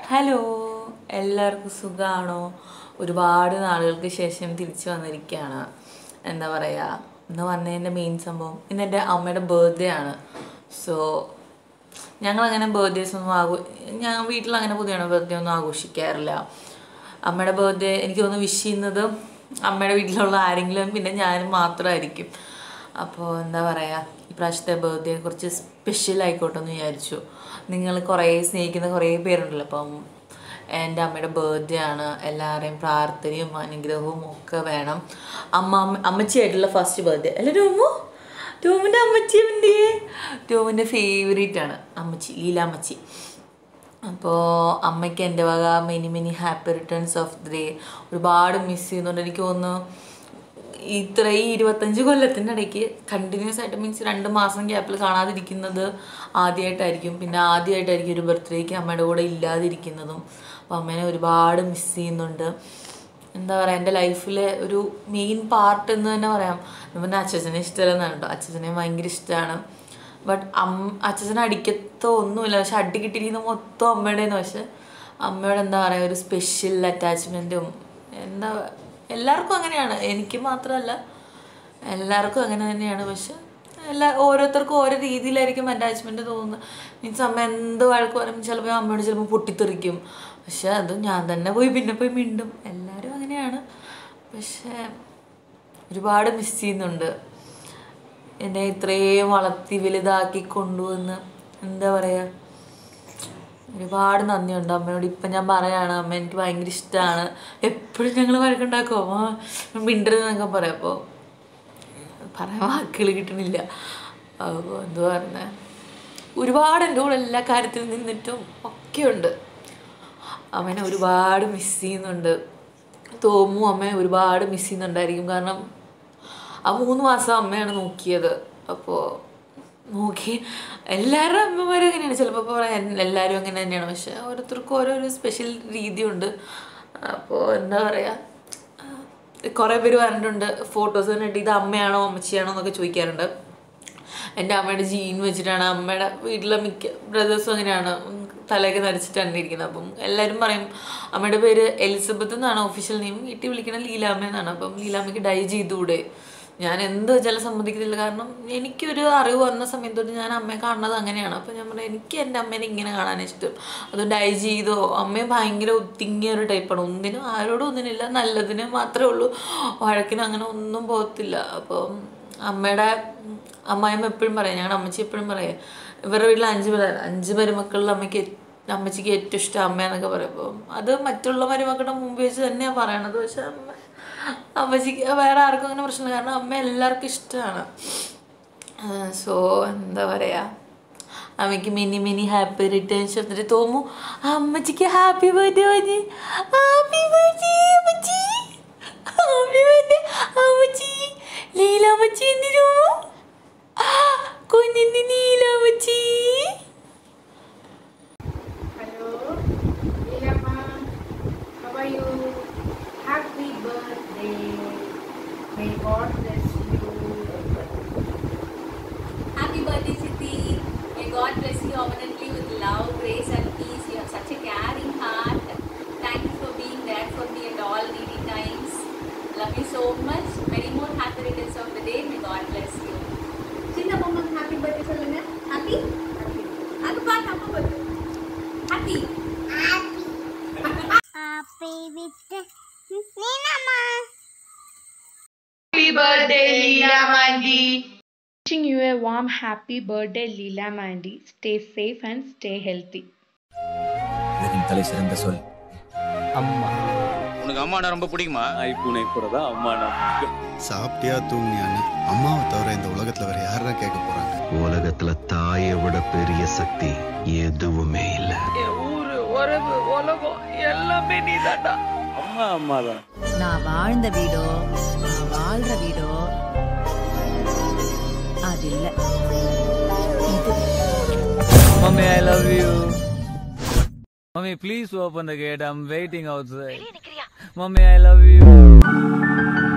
Hello എല്ലാവർക്കും സുഖമാണോ ഒരുപാട് നാളുകൾക്ക് ശേഷം തിരിച്ചു വന്നിരിക്കുകയാണ് എന്താ പറയുക ഇന്ന് വന്നതിൻ്റെ മെയിൻ സംഭവം ഇന്ന് എൻ്റെ അമ്മയുടെ ബർത്ത്ഡേ ആണ് സോ ഞങ്ങളങ്ങനെ ബർത്ത്ഡേസ് ഒന്നും ആഘോ ഞാൻ വീട്ടിൽ അങ്ങനെ പുതിയ ബർത്ത്ഡേ ഒന്നും ആഘോഷിക്കാറില്ല അമ്മയുടെ ബർത്ത്ഡേ എനിക്ക് തോന്നുന്നു വിഷ് ചെയ്യുന്നത് അമ്മയുടെ വീട്ടിലുള്ള ആരെങ്കിലും പിന്നെ ഞാനും മാത്രമായിരിക്കും അപ്പോൾ എന്താ പറയുക ഇപ്രാവശ്യത്തെ ബർത്ത്ഡേ കുറച്ച് സ്പെഷ്യൽ ആയിക്കോട്ടെ എന്ന് വിചാരിച്ചു നിങ്ങൾ കുറേ സ്നേഹിക്കുന്ന കുറേ പേരുണ്ടല്ലോ അപ്പം എൻ്റെ അമ്മയുടെ ബർത്ത്ഡേ ആണ് എല്ലാവരെയും പ്രാർത്ഥനയും അനുഗ്രഹവും ഒക്കെ വേണം അമ്മ അമ്മ- അമ്മച്ചിയായിട്ടുള്ള ഫസ്റ്റ് ബർത്ത്ഡേ അല്ല ടോമു ടോമിൻ്റെ അമ്മച്ചി എന്ത് ടോമിൻ്റെ ഫേവറേറ്റ് ആണ് അമ്മച്ചി ലീലാമ്മച്ചി അപ്പോൾ അമ്മയ്ക്ക് എൻ്റെ വക many many happy returns of the day ഒരുപാട് മിസ് ചെയ്യുന്നുണ്ട് എനിക്ക് തോന്നുന്നു ഇത്ര ഈ ഇരുപത്തഞ്ച് കൊല്ലത്തിൻ്റെ ഇടയ്ക്ക് കണ്ടിന്യൂസ് ആയിട്ട് മീൻസ് രണ്ട് മാസം ഗ്യാപ്പിൽ കാണാതിരിക്കുന്നത് ആദ്യമായിട്ടായിരിക്കും പിന്നെ ആദ്യമായിട്ടായിരിക്കും ഒരു ബർത്ത്ഡേക്ക് അമ്മയുടെ കൂടെ ഇല്ലാതിരിക്കുന്നതും അപ്പോൾ അമ്മേനെ ഒരുപാട് മിസ് ചെയ്യുന്നുണ്ട് എന്താ പറയുക എൻ്റെ ലൈഫിലെ ഒരു മെയിൻ പാർട്ട് എന്ന് തന്നെ പറയാം പിന്നെ അച്ഛനെ ഇഷ്ടമല്ലെന്നാണ് കേട്ടോ അച്ഛനെ ഭയങ്കര ഇഷ്ടമാണ് ബട്ട് അമ്മ അച്ഛനെ അടിക്കത്തോ ഒന്നുമില്ല പക്ഷെ അടി കിട്ടിയിരിക്കുന്ന മൊത്തം അമ്മയുടേന്ന് പക്ഷെ അമ്മയോട് എന്താ പറയുക ഒരു സ്പെഷ്യൽ അറ്റാച്ച്മെൻറ്റും എന്താ എല്ലാവർക്കും അങ്ങനെയാണ് എനിക്ക് മാത്രമല്ല എല്ലാവർക്കും അങ്ങനെ തന്നെയാണ് പക്ഷെ എല്ലാ ഓരോരുത്തർക്കും ഓരോ രീതിയിലായിരിക്കും അറ്റാച്ച്മെൻറ്റ് തോന്നുന്നത് മീൻസ് അമ്മ എന്ത് വഴക്ക് പറയും ചിലപ്പോൾ അമ്മയോട് ചിലപ്പോൾ പൊട്ടിത്തെറിക്കും പക്ഷെ അത് ഞാൻ തന്നെ പോയി പിന്നെ പോയി മിണ്ടും എല്ലാവരും അങ്ങനെയാണ് പക്ഷേ ഒരുപാട് മിസ് ചെയ്യുന്നുണ്ട് എന്നെ ഇത്രയും വളർത്തി വലുതാക്കി കൊണ്ടുവന്ന് എന്താ പറയുക ഒരുപാട് നന്ദിയുണ്ട് അമ്മയോട് ഇപ്പം ഞാൻ പറയാണ് അമ്മ എനിക്ക് ഭയങ്കര ഇഷ്ടമാണ് എപ്പോഴും ഞങ്ങൾ വഴക്കുണ്ടാക്കും അമ്മ മിണ്ടരുതെന്നൊക്കെ പറയാം അപ്പോൾ പറയാൻ വാക്കുകൾ കിട്ടണില്ല അപ്പോൾ എന്തു പറഞ്ഞ ഒരുപാട് എൻ്റെ കൂടെ എല്ലാ കാര്യത്തിലും നിന്നിട്ടും ഒക്കെയുണ്ട് അമ്മേനെ ഒരുപാട് മിസ് ചെയ്യുന്നുണ്ട് തോമും അമ്മയെ ഒരുപാട് മിസ് ചെയ്യുന്നുണ്ടായിരിക്കും കാരണം ആ മൂന്ന് മാസം അമ്മയാണ് നോക്കിയത് അപ്പോൾ നോക്കി എല്ലാവരുടെ അമ്മമാരും അങ്ങനെയാണ് ചിലപ്പോൾ പറയാം എല്ലാവരും അങ്ങനെ തന്നെയാണ് പക്ഷെ ഓരോരുത്തർക്കും ഓരോരോ സ്പെഷ്യൽ രീതിയുണ്ട് അപ്പോൾ എന്താ പറയുക കുറേ പേര് പറഞ്ഞിട്ടുണ്ട് ഫോട്ടോസ് കണ്ടിട്ട് ഇത് അമ്മയാണോ അമ്മച്ചിയാണോ എന്നൊക്കെ ചോദിക്കാറുണ്ട് എൻ്റെ അമ്മയുടെ ജീൻ വെച്ചിട്ടാണ് അമ്മയുടെ വീട്ടിലെ മിക്ക ബ്രദേഴ്സും അങ്ങനെയാണ് തലയൊക്കെ നരച്ചിട്ടാണ് ഇരിക്കുന്നത് അപ്പം എല്ലാവരും പറയും അമ്മയുടെ പേര് എലിസബത്ത് എന്നാണ് ഒഫീഷ്യൽ നെയിം വീട്ടിൽ വിളിക്കണത് ലീലാമ്മ എന്നാണ് അപ്പം ലീലാമ്മയ്ക്ക് ഡൈ ചെയ്തുകൂടെ ഞാൻ എന്ത് വെച്ചാലും സമ്മതിക്കത്തില്ല കാരണം എനിക്കൊരു അറിവ് വന്ന സമയത്ത് തൊട്ട് ഞാൻ അമ്മയെ കാണുന്നത് അങ്ങനെയാണ് അപ്പം ഞാൻ പറഞ്ഞു എനിക്ക് എൻ്റെ അമ്മേനെ ഇങ്ങനെ കാണാൻ ഇഷ്ടം അത് ഡൈ ചെയ്തോ അമ്മയെ ഭയങ്കര ഒത്തിങ്ങിയ ഒരു ടൈപ്പാണ് ഒന്നിനും ആരോടും ഒന്നിനില്ല നല്ലതിന് മാത്രമേ ഉള്ളൂ വഴക്കിന് അങ്ങനെ ഒന്നും പോകത്തില്ല അപ്പം അമ്മയുടെ അമ്മായിമ്മ എപ്പോഴും പറയാം ഞങ്ങളുടെ അമ്മച്ചി എപ്പോഴും പറയാം ഇവരുടെ വീട്ടിൽ അഞ്ച് പേർ അഞ്ച് മരുമക്കളിൽ അമ്മയ്ക്ക് ഏ- അമ്മച്ചിക്ക് ഏറ്റവും ഇഷ്ടം അമ്മയെന്നൊക്കെ പറയും അപ്പം അത് മറ്റുള്ള മരുമക്കളുടെ മുമ്പ് വെച്ച് തന്നെയാണ് പറയണത് പക്ഷെ അമ്മ അമ്മച്ചിക്ക് വേറെ ആർക്കും അങ്ങനെ പ്രശ്നമില്ല കാരണം അമ്മ എല്ലാവർക്കും ഇഷ്ടമാണ് സോ എന്താ പറയുക അമ്മയ്ക്ക് മിനി മിനി ഹാപ്പി റിട്ടേൺസ് എന്നിട്ട് തോമു അമ്മച്ചിക്ക് ഹാപ്പി ബർത്ത്ഡേ പറഞ്ഞ് ഹാപ്പി ബർത്ത്ഡേ അമ്മച്ചി ഹാപ്പി ബർത്ത്ഡേ അമ്മച്ചി ലീലാമ്മച്ചി എന്തിനു കുഞ്ഞിന്റെ നീലാമ്മച്ചി Hello, Lilama. How are you? Happy birthday. May God bless you. Happy birthday, Chitti. May God bless you abundantly with love, grace, and peace. You have such a caring heart. Thank you for being there for me at all needy times. Love you so much. Many more happy returns of the day. May God bless you. சின்ன பொம்மைக்கு happy birthday சொல்லுங்க happy அது பாட்டு அம்மா birthday happy Happy with Ninama. Wishing you a warm happy birthday, Leela Mandy. Stay safe and stay healthy. இதன் தலை சிறந்த சொல் அம்மா உனக்கு அம்மானா ரொம்ப பிடிக்குமா ஐப்பூனை கூட தான் அம்மா நான் சாப்பிட்டியா தூங்குனியான்னு அம்மாவை தவிர இந்த உலகத்துல வேற யாரா கேட்க போறாங்க உலகத்துல தாயை விட பெரிய சக்தி எதுவுமே இல்ல அம்மா அம்மா தான் நான் வாழ்ந்த வீடோ நான் வாழ்ற வீடோ அது இல்ல இது mummy I love you mummy please open the gate I'm waiting outside mummy I love you